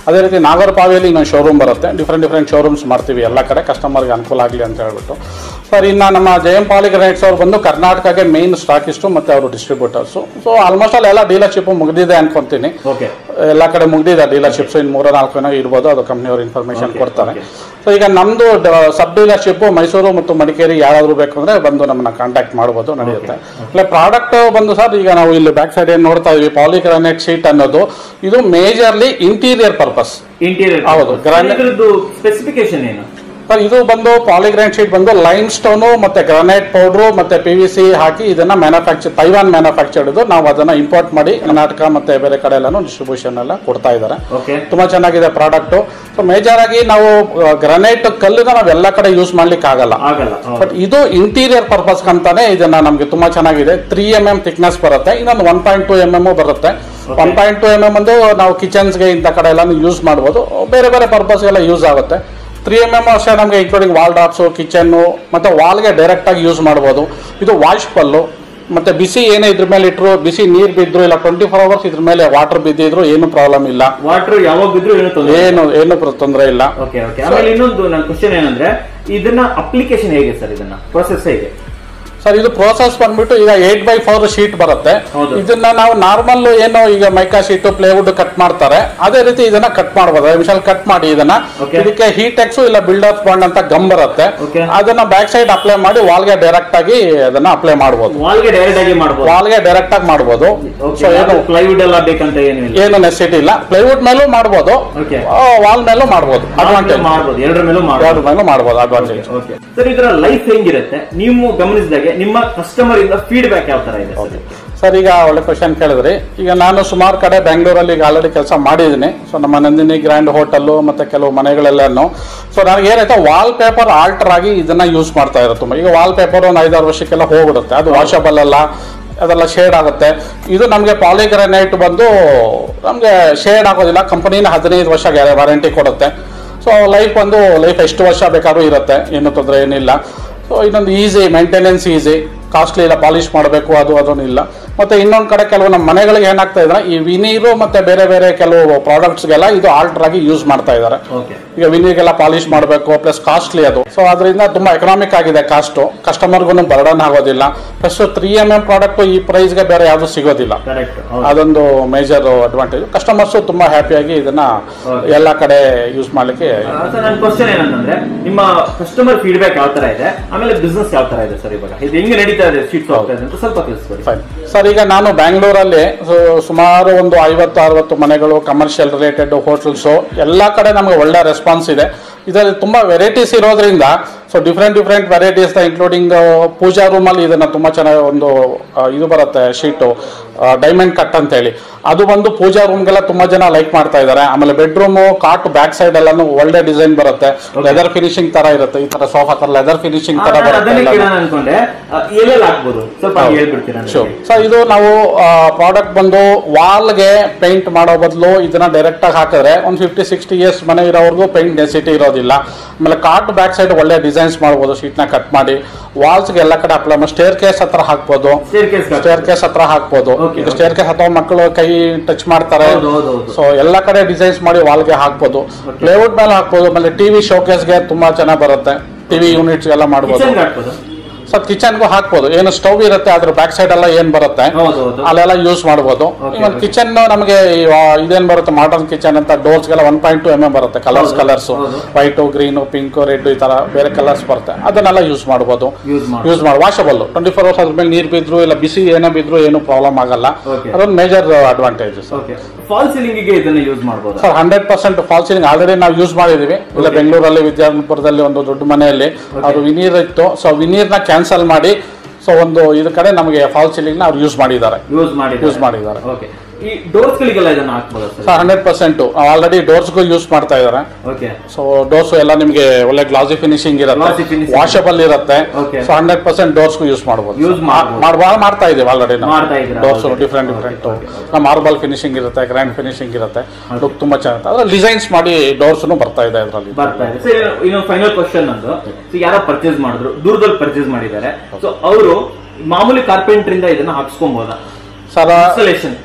ಅದೇ ರೀತಿ ನಾಗರಪಾವಿಯಲ್ಲಿ ಇನ್ನೊಂದು ಶೋರೂಮ್ ಬರುತ್ತೆ ಡಿಫ್ರೆಂಟ್ ಡಿಫ್ರೆಂಟ್ ಶೋರೂಮ್ಸ್ ಮಾಡ್ತೀವಿ ಎಲ್ಲ ಕಡೆ ಕಸ್ಟಮರ್ಗೆ ಅನುಕೂಲ ಆಗಲಿ ಅಂತ ಹೇಳ್ಬಿಟ್ಟು ಸರ್ ಇನ್ನು ನಮ್ಮ ಜೆ ಎಂ ಪಾಲಿಗ್ರೈಟ್ಸ್ ಅವ್ರು ಬಂದು ಕರ್ನಾಟಕಕ್ಕೆ ಮೇನ್ ಸ್ಟಾಕಿಸ್ಟು ಮತ್ತು ಅವರು ಡಿಸ್ಟ್ರಿಬ್ಯೂಟರ್ಸು ಸೊ ಆಲ್ಮೋಸ್ಟ್ ಅಲ್ಲಿ ಎಲ್ಲ ಡೀಲರ್ಶಿಪ್ ಮುಗಿದಿದೆ ಅನ್ಕೊಂತೀನಿ ಓಕೆ ಎಲ್ಲ ಕಡೆ ಮುಗ್ದಿದೆ ಡೀಲರ್ಶಿಪ್ಸ್ ಇನ್ನು ಮೂರ ನಾಲ್ಕು ಏನೋ ಇರ್ಬೋದು ಅದು ಕಂಪ್ನಿಯವರು ಇನ್ಫಾರ್ಮೇಶನ್ Okay, ಕೊಡ್ತಾರೆ okay. ಸೊ ಈಗ ನಮ್ಮದು ಸಬ್ ಡೀಲರ್ಶಿಪ್ ಮೈಸೂರು ಮತ್ತು ಮಡಿಕೇರಿ ಯಾರಾದರೂ ಬೇಕು ಅಂದರೆ ಬಂದು ನಮ್ಮನ್ನ ಕಾಂಟ್ಯಾಕ್ಟ್ ಮಾಡ್ಬೋದು ನಡೆಯುತ್ತೆ ಇಲ್ಲ ಪ್ರಾಡಕ್ಟ್ ಬಂದು ಸರ್ ಈಗ ನಾವು ಇಲ್ಲಿ ಬ್ಯಾಕ್ ಸೈಡ್ ಏನು ನೋಡ್ತಾ ಇದೀವಿ ಪಾಲಿಗ್ರಾನೈಟ್ ಶೀಟ್ ಅನ್ನೋದು ಇದು ಮೇಜರ್ಲಿ ಇಂಟೀರಿಯರ್ ಪರ್ಪಸ್ ಇಂಟೀರಿಯರ್ ಹೌದು, granite- ಇದ್ರದ್ದು ಸ್ಪೆಸಿಫಿಕೇಶನ್ ಏನು ಸರ್ ಇದು ಬಂದು ಪಾಲಿಗ್ರಾನ್ ಶೀಟ್ ಬಂದು ಲೈಮ್ ಸ್ಟೋನು ಮತ್ತೆ ಗ್ರಾನೈಟ್ ಪೌಡ್ರು ಮತ್ತೆ ಪಿ ವಿ ಸಿ ಹಾಕಿ ಇದನ್ನ ಮ್ಯಾನುಫ್ಯಾಕ್ಚರ್ ತೈವಾನ್ ಮ್ಯಾನುಫ್ಯಾಕ್ಚರ್ಡ್ ಇದು ನಾವು ಅದನ್ನ ಇಂಪೋರ್ಟ್ ಮಾಡಿ ಕರ್ನಾಟಕ ಮತ್ತೆ ಬೇರೆ ಕಡೆ ಎಲ್ಲಾನು ಡಿಸ್ಟ್ರಿಬ್ಯೂಷನ್ ಎಲ್ಲ ಕೊಡ್ತಾ ಇದ್ದಾರೆ ಓಕೆ ತುಂಬಾ ಚೆನ್ನಾಗಿದೆ ಪ್ರಾಡಕ್ಟ್ ಸೊ ಮೇಜರ್ ಆಗಿ ನಾವು ಗ್ರಾನೈಟ್ ಕಲ್ಲನ್ನ ನಾವು ಎಲ್ಲ ಕಡೆ ಯೂಸ್ ಮಾಡ್ಲಿಕ್ಕೆ ಆಗಲ್ಲ ಆಗಲ್ಲ ಹೌದು. ಬಟ್ ಇದು ಇಂಟೀರಿಯರ್ ಪರ್ಪಸ್ ಅಂತಾನೆ ಇದನ್ನ ನಮ್ಗೆ ತುಂಬಾ ಚೆನ್ನಾಗಿದೆ ತ್ರೀ ಎಂ ಎಂ ಥಿಕ್ನೆಸ್ ಬರುತ್ತೆ ಇನ್ನೊಂದು one point two M M ಬರುತ್ತೆ one point two M M ಒಂದು ನಾವು ಕಿಚನ್ಸ್ಗೆ ಇಂಥ ಕಡೆ ಎಲ್ಲ ಯೂಸ್ ಮಾಡ್ಬೋದು ಬೇರೆ ಬೇರೆ ಪರ್ಪಸ್ಗೆಲ್ಲ ಯೂಸ್ ಆಗುತ್ತೆ ತ್ರೀ ಎಂ ಎಂ ಅಷ್ಟೇ ನಮಗೆ ಇನ್ಕ್ಲೂಡಿಂಗ್ ವಾಲ್ ಡ್ರಾಪ್ಸು ಕಿಚನ್ನು ಮತ್ತೆ ವಾಲ್ಗೆ ಡೈರೆಕ್ಟ್ ಆಗಿ ಯೂಸ್ ಮಾಡ್ಬೋದು ಇದು ವಾಶ್ ಪಲ್ಲು ಮತ್ತೆ ಬಿಸಿ ಏನೇ ಇದ್ರ ಮೇಲೆ ಇಟ್ಟರು ಬಿಸಿ ನೀರು ಬಿದ್ರು ಇಲ್ಲ ಟ್ವೆಂಟಿ ಫೋರ್ ಅವರ್ಸ್ ಇದ್ರ ಮೇಲೆ ವಾಟರ್ ಬಿದ್ದಿದ್ರು ಏನು ಪ್ರಾಬ್ಲಮ್ ಇಲ್ಲ ವಾಟರ್ ಯಾವಾಗ ಬಿದ್ರು ಏನು ತೊಂದರೆ ಏನು ಏನು ತೊಂದರೆ ಇಲ್ಲ ಓಕೆ ಓಕೆ ಆಮೇಲೆ ಇನ್ನೊಂದು ನನ್ನ ಕ್ವಶನ್ ಏನಂದ್ರೆ ಇದನ್ನ ಅಪ್ಲಿಕೇಶನ್ ಹೇಗೆ ಸರ್ ಇದನ್ನ ಪ್ರೊಸೆಸ್ ಹೇಗೆ ಸರ್ ಇದು ಪ್ರೋಸೆಸ್ ಬಂದ್ಬಿಟ್ಟು ಈಗ ಏಟ್ ಬೈ ಫೋರ್ ಶೀಟ್ ಬರುತ್ತೆ ಹೌದು. ಇದನ್ನ ನಾವು ನಾರ್ಮಲ್ ಏನು ಈಗ ಮೈಕಾ ಶೀಟ್ ಪ್ಲೇವುಡ್ ಕಟ್ ಮಾಡ್ತಾರೆ ಅದೇ ರೀತಿ ಇದನ್ನ ಕಟ್ ಮಾಡಬಹುದು ನಿಮಿಷಲ್ ಕಟ್ ಮಾಡಿ ಇದನ್ನ Okay. ಇದಕ್ಕೆ ಹೀಟ್ ಎಕ್ಸ್ ಇಲ್ಲ ಬಿಲ್ಡರ್ ಬಾಂಡ್ ಅಂತ ಗಮ್ ಬರುತ್ತೆ Okay. ಅದನ್ನ ಬ್ಯಾಕ್ ಸೈಡ್ ಅಪ್ಲೈ ಮಾಡಿ ವಾಲ್ಗೆ ಡೈರೆಕ್ಟ್ ಆಗಿ ಅದನ್ನ ಅಪ್ಲೈ ಮಾಡಬಹುದು ವಾಲ್ಗೆ ಡೈರೆಕ್ಟ್ ಆಗಿ ಮಾಡ್ಬೋದು ವಾಲ್ಗೆ ಡೈರೆಕ್ಟ್ ಆಗಿ ಮಾಡಬಹುದು ಸೊ ಏನು ಪ್ಲೈವುಡ್ ಎಲ್ಲ ಬೇಕಂತ ಏನು ಇಲ್ಲ ಏನು ನೆಸಿಟಿ ಇಲ್ಲ ಪ್ಲೈವುಡ್ ಮೇಲೂ ಮಾಡಬಹುದು Okay. ವಾಲ್ ಮೇಲೂ ಮಾಡಬಹುದು ಅಡ್ವಾಂಟೇಜ್ ಮಾಡ್ಬೋದು ಎರಡರ ಮೇಲೂ ಎರಡು ಮಾಡ್ಬೋದು ಮೇಲೂ ಮಾಡಬಹುದು ಅಡ್ವಾಂಟೇಜ್ ಓಕೆ ಸರ್ ಇದರ ಲೈಫ್ ಹೆಂಗಿರುತ್ತೆ ನೀವು ಗಮನಿಸಿದಾಗೆ ನಿಮ್ಮ ಕಸ್ಟಮರ್ ಇಂದ ಫೀಡ್ಬ್ಯಾಕ್ ಯಾವ ತರ ಇದೆ ಸರ್ ಸರ್ ಈಗ ಒಳ್ಳೆ ಕ್ವಶನ್ ಕೇಳಿದ್ರಿ ಈಗ ನಾನು ಸುಮಾರು ಕಡೆ ಬೆಂಗಳೂರಲ್ಲಿ ಈಗ ಆಲ್ರೆಡಿ ಕೆಲಸ ಮಾಡಿದ್ದೀನಿ ಸೊ ನಮ್ಮ ನಂದಿನಿ ಗ್ರ್ಯಾಂಡ್ ಹೋಟೆಲ್ಲು ಮತ್ತೆ ಕೆಲವು ಮನೆಗಳೆಲ್ಲನು ಸೊ ನನಗೆ ಏನಾಯ್ತು ವಾಲ್ ಪೇಪರ್ ಆಲ್ಟರ್ ಆಗಿ ಇದನ್ನ ಯೂಸ್ ಮಾಡ್ತಾ ಇರೋ ತುಂಬ ಈಗ ವಾಲ್ ಪೇಪರ್ ಒಂದು ಐದಾರು ವರ್ಷಕ್ಕೆಲ್ಲ ಹೋಗ್ಬಿಡುತ್ತೆ ಅದು ವಾಷಬಲ್ ಅಲ್ಲ ಅದೆಲ್ಲ ಶೇಡ್ ಆಗುತ್ತೆ ಇದು ನಮಗೆ ಪಾಲಿಗ್ರಾನೈಟ್ ಬಂದು ನಮಗೆ ಶೇಡ್ ಆಗೋದಿಲ್ಲ ಕಂಪನಿನ ಹದಿನೈದು ವರ್ಷ ವಾರಂಟಿ ಕೊಡುತ್ತೆ ಸೊ ಲೈಫ್ ಒಂದು ಲೈಫ್ ಎಷ್ಟು ವರ್ಷ ಬೇಕಾದ್ರೂ ಇರುತ್ತೆ ಏನು ತೊಂದರೆ ಏನಿಲ್ಲ ಸೊ ಇನ್ನೊಂದು ಈಸಿ ಮೇಂಟೆನೆನ್ಸ್ ಈಸಿ ಕಾಸ್ಟ್ಲಿ ಇಲ್ಲ ಪಾಲಿಶ್ ಮಾಡಬೇಕು ಅದು ಅದನ್ನು ಇಲ್ಲ ಮತ್ತೆ ಇನ್ನೊಂದು ಕಡೆ ಕೆಲವು ನಮ್ಮ ಮನೆಗಳಿಗೆ ಏನಾಗ್ತಾ ಇದ್ರೆ ಈ ವಿನೀರು ಮತ್ತೆ ಬೇರೆ ಬೇರೆ ಕೆಲವು ಪ್ರಾಡಕ್ಟ್ಸ್ಗೆಲ್ಲ ಇದು ಆಲ್ಟರ್ ಆಗಿ ಯೂಸ್ ಮಾಡ್ತಾ ಇದ್ದಾರೆ ಓಕೆ ಈಗ ವಿನೀರ್ಗೆಲ್ಲ ಪಾಲಿಶ್ ಮಾಡಬೇಕು ಪ್ಲಸ್ ಕಾಸ್ಟ್ಲಿ ಅದು ಸೊ ಅದರಿಂದ ತುಂಬಾ ಎಕನಾಮಿಕ್ ಆಗಿದೆ ಕಾಸ್ಟು ಕಸ್ಟಮರ್ಗೂ ಬರ್ಡನ್ ಆಗೋದಿಲ್ಲ plus three M M product ಈ ಪ್ರೈಸ್ಗೆ ಬೇರೆ ಯಾವುದು ಸಿಗೋದಿಲ್ಲ ಕರೆಕ್ಟ್ ಅದೊಂದು ಮೇಜರ್ ಅಡ್ವಾಂಟೇಜ್ ಕಸ್ಟಮರ್ಸ್ ತುಂಬಾ ಹ್ಯಾಪಿಯಾಗಿ ಇದನ್ನ Okay. ಎಲ್ಲ ಕಡೆ ಯೂಸ್ ಮಾಡ್ಲಿಕ್ಕೆ ಸರ್ ನನ್ನ ಕ್ವಶನ್ ಏನಂತಂದ್ರೆ ನಿಮ್ಮ ಕಸ್ಟಮರ್ ಫೀಡ್ಬ್ಯಾಕ್ ಯಾವ ತರ ಇದೆ ಆಮೇಲೆ ಬಿಸ್ನೆಸ್ ಯಾವ ತರ ಇದೆ ಸರ್ ಇವಾಗ ಇದು ಹೆಂಗೆ ನಡೀತಾ ಇದೆ ಶೀಟ್ ಹೋಗ್ತಾ ಇದೆ ಅಂತ ಸ್ವಲ್ಪ ತಿಳಿಸ್ಕೊಡಿ ಫೈನ್ ಸರ್ ಈಗ ನಾನು ಬ್ಯಾಂಗ್ಳೂರಲ್ಲಿ ಸು- ಸುಮಾರು ಒಂದು ಐವತ್ತು ಅರವತ್ತು ಮನೆಗಳು ಕಮರ್ಷಿಯಲ್ ರಿಲೇಟೆಡ್ ಹೋಟೆಲ್ಸು ಎಲ್ಲ ಕಡೆ ನಮಗೆ ಒಳ್ಳೆ ರೆಸ್ಪಾನ್ಸ್ ಇದೆ ಇದರಲ್ಲಿ ತುಂಬ ವೆರೈಟೀಸ್ ಇರೋದ್ರಿಂದ so different different varieties including pooja ರೂಮಲ್ಲಿ ಇದನ್ನು ತುಂಬ ಚೆನ್ನಾಗಿ ಒಂದು ಆ, ಇದು ಬರುತ್ತೆ ಶೀಟು ಡೈಮಂಡ್ ಕಟ್ ಅಂತೇಳಿ ಅದು ಬಂದು ಪೂಜಾ ರೂಮ್ಗೆಲ್ಲ ತುಂಬ ಜನ ಲೈಕ್ ಮಾಡ್ತಾ ಇದ್ದಾರೆ ಆಮೇಲೆ ಬೆಡ್ರೂಮು ಕಾಟ್ ಬ್ಯಾಕ್ ಸೈಡ್ ಎಲ್ಲಾನು ಒಳ್ಳೆ ಡಿಸೈನ್ ಬರುತ್ತೆ ಲೆದರ್ ಫಿನಿಶಿಂಗ್ ತರ ಇರುತ್ತೆ ಈ ತರ ಸೋಫಾ ತರ ಲೆದರ್ ಫಿನಿಶಿಂಗ್ ತರ ಬರುತ್ತೆ ಅದನ್ನೇ ಎಲ್ಲಾನು. ಕೇಳೋಣ ಅನ್ಕೊಂಡೆ ಆ, ಎಲ್ಲೆಲ್ಲಿ ಹಾಕ್ಬೋದು ಸ್ವಲ್ಪ ಹೌದು. ಹೇಳ್ಬಿಡ್ತೀರಾ ನನಗೆ? ಶೂರ್ ಸರ್ ಇದು ನಾವು ಪ್ರಾಡಕ್ಟ್ ಬಂದು ವಾಲ್ಗೆ ಪೇಂಟ್ ಮಾಡೋ ಬದಲು ಇದನ್ನ ಡೈರೆಕ್ಟ್ ಆಗಿ ಹಾಕಿದ್ರೆ ಒಂದು ಫಿಫ್ಟಿ ಸಿಕ್ಸ್ಟಿ ಇಯರ್ಸ್ ಮನೆ ಇರೋವರೆಗೂ ಪೇಂಟ್ ಡೆನ್ಸಿಟಿ ಇರೋದಿಲ್ಲ ಆಮೇಲೆ ಕಾಟ್ ಬ್ಯಾಕ್ ಸೈಡ್ ಒಳ್ಳೆ ಡಿಸೈನ್ಸ್ ಮಾಡ್ಬೋದು ಶೀಟ್ನ ಕಟ್ ಮಾಡಿ ವಾಲ್ಸ್ಗೆ ಎಲ್ಲ ಕಡೆ ಅಪ್ಲೈ ಮಾಡಿ ಸ್ಟೇರ್ ಕೇಸ್ ಹತ್ರ ಹಾಕ್ಬೋದು Staircase ಗೆ ಸ್ಟೇರ್ ಕೇಸ್ ಹತ್ರ ಹಾಕ್ಬೋದು Okay, ಈಗ okay. ಸ್ಟೇರ್ ಕೇಸ್ ಹತ್ರ ಮಕ್ಕಳು ಕೈ ಟಚ್ ಮಾಡ್ತಾರೆ ಹೌದು, ಹೌದು, ಹೌದು. ಸೊ ಎಲ್ಲ ಕಡೆ ಡಿಸೈನ್ಸ್ ಮಾಡಿ ವಾಲ್ಗೆ ಹಾಕ್ಬೋದು ಪ್ಲೇವುಡ್ ಮೇಲೆ ಹಾಕ್ಬೋದು ಆಮೇಲೆ ಟಿವಿ ಶೋಕೇಸ್ಗೆ ತುಂಬಾ ಚೆನ್ನಾಗಿ ಬರುತ್ತೆ ಟಿವಿ ಯೂನಿಟ್ಸ್ ಎಲ್ಲ ಮಾಡ್ಬೋದು ಕಿಚನ್ಗೆ ಹಾಕ್ಬೋದು ಸರ್ ಕಿಚನ್ಗೂ ಹಾಕ್ಬೋದು ಏನು ಸ್ಟವ್ ಇರುತ್ತೆ ಅದ್ರ ಬ್ಯಾಕ್ ಸೈಡ್ ಎಲ್ಲ ಏನ್ ಬರುತ್ತೆ ಹೌದು, ಹೌದು. ಅಲ್ಲೆಲ್ಲ ಯೂಸ್ ಮಾಡ್ಬೋದು Okay, ಇವನ್ okay. ಕಿಚನ್ ನಮಗೆ ಇದೇನ್ ಬರುತ್ತೆ ಮಾಡರ್ನ್ ಕಿಚನ್ ಅಂತ ಡೋರ್ಸ್ಗೆಲ್ಲ one point two M M ಬರುತ್ತೆ ಕಲರ್ಸ್ ಹೌದು, ಕಲರ್ಸ್ ಹೌದು. ವೈಟು ಗ್ರೀನು ಪಿಂಕ್ ರೆಡ್ ಈ ತರ ಬೇರೆ ಕಲರ್ಸ್ ಬರುತ್ತೆ ಅದನ್ನೆಲ್ಲ ಯೂಸ್ ಮಾಡ್ಬೋದು Use ಮಾಡ್ಬೋದು. ಯೂಸ್ ಮಾಡಿ ವಾಷಬಲ್ ಟ್ವೆಂಟಿ ಫೋರ್ ಅವರ್ಸ್ ಅದ್ರ ಮೇಲೆ ನೀರು ಬಿದ್ರು ಇಲ್ಲ ಬಿಸಿ ಏನೇ ಬಿದ್ರು ಏನು ಪ್ರಾಬ್ಲಮ್ ಆಗಲ್ಲ Okay. ಅದೊಂದು ಮೇಜರ್ ಅಡ್ವಾಂಟೇಜ್ ಓಕೆ ಫಾಲ್ ಸೀಲಿಂಗಿಗೆ ಇದನ್ನ ಯೂಸ್ ಮಾಡ್ಬೋದು sir hundred percent fall ceiling already ನಾವು ಯೂಸ್ ಮಾಡಿದೀವಿ ಇಲ್ಲ Okay. ಬೆಂಗಳೂರಲ್ಲಿ ವಿದ್ಯಾರ್ಥಿಪುರದಲ್ಲಿ ಒಂದು ದೊಡ್ಡ ಮನೆಯಲ್ಲಿ ಅದು ವಿನೀರ್ ಇತ್ತು ಸೊ ವಿನೀರ್ನ ಕ್ಯಾನ್ಸಲ್ ಮಾಡಿ ಸೊ ಒಂದು ಇದ್ರ ಕಡೆ ನಮಗೆ ಫಾಲ್ ಸೀಲಿಂಗ್ ನ ಅವ್ರು ಯೂಸ್ ಮಾಡಿದ್ದಾರೆ ಯೂಸ್ ಮಾಡಿ Use ಮಾಡಿದ್ದಾರೆ. ಓಕೆ ಈ ಡೋರ್ಸ್ ಗಳಿಗೆಲ್ಲ ಇದನ್ನ ಹಾಕ್ಬೋದು sir sir hundred percent already ಡೋರ್ಸ್ಗೂ ಯೂಸ್ ಮಾಡ್ತಾ ಇದ್ದಾರೆ ಓಕೆ ಸೊ ಡೋರ್ಸ್ ಎಲ್ಲ ನಿಮಗೆ ಒಳ್ಳೆ ಗ್ಲಾಸಿ ಫಿನಿಶಿಂಗ್ Glossy ಇರುತ್ತೆ finishing. ವಾಷಬಲ್ ಇರುತ್ತೆ Okay. ಸೊ ಹಂಡ್ರೆಡ್ ಪರ್ಸೆಂಟ್ ಡೋರ್ಸ್ಗೂ ಯೂಸ್ ಮಾಡ್ಬೋದು Use ಮಾಡ್ಬೋದು. ಮಾಡ್ಬಾ ಮಾಡ್ತಾ ಇದೀವಿ ಆಲ್ರೆಡಿ ಮಾಡ್ತಾ ಇದ್ದೀರಾ? Doors Okay. Different Okay, different okay, okay. Marble finishing ಇರುತ್ತೆ ಗ್ರ್ಯಾಂಡ್ ಫಿನಿಶಿಂಗ್ ಇರುತ್ತೆ ಲುಕ್ ತುಂಬಾ ಚೆನ್ನಾಗಿರುತ್ತೆ ಅದ್ರಲ್ಲಿ ಡಿಸೈನ್ಸ್ ಮಾಡಿ ಡೋರ್ಸ್ನು ಬರ್ತಾ ಇದೆ ಅದರಲ್ಲಿ ಬರ್ತಾ ಇದೆ ಸರ್ ಇನ್ನೊಂದು ಫೈನಲ್ ಕ್ವಶನ್ ನಂದು ಸೊ ಯಾರೋ ಪರ್ಚೇಸ್ ಮಾಡಿದ್ರು ದೂರದಲ್ಲಿ ಪರ್ಚೇಸ್ ಮಾಡಿದ್ದಾರೆ ಸೊ ಅವರು ಮಾಮೂಲಿ ಕಾರ್ಪೆಂಟರ್ ಇಂದ ಇದನ್ನ ಹಾಕ್ಸ್ಕೊಬೋದಾ ಸರ್ ಇನ್ಸ್ಟಾಲೇಷನ್